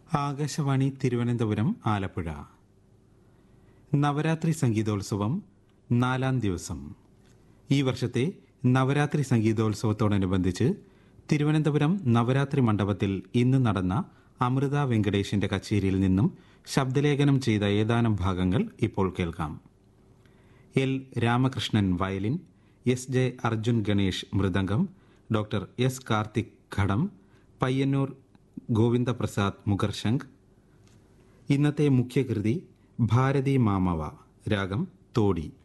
ആകാശവാണി തിരുവനന്തപുരം ആലപ്പുഴ നവരാത്രി സംഗീതോത്സവം നാലാം ദിവസം ഈ വർഷത്തെ നവരാത്രി സംഗീതോത്സവത്തോടനുബന്ധിച്ച് തിരുവനന്തപുരം നവരാത്രി മണ്ഡപത്തിൽ ഇന്ന് നടന്ന അമൃത വെങ്കടേഷിന്റെ കച്ചേരിയിൽ നിന്നും ശബ്ദലേഖനം ചെയ്ത ഏതാനും ഭാഗങ്ങൾ ഇപ്പോൾ കേൾക്കാം L Ramakrishnan violin S J Arjun Ganesh mridangam doctor S Karthik ghatam Payyanur Govindaprasad മുഖർശംഖ് ഇന്നത്തെ മുഖ്യകൃതി ഭാരതി മാമവ രാഗം തോടി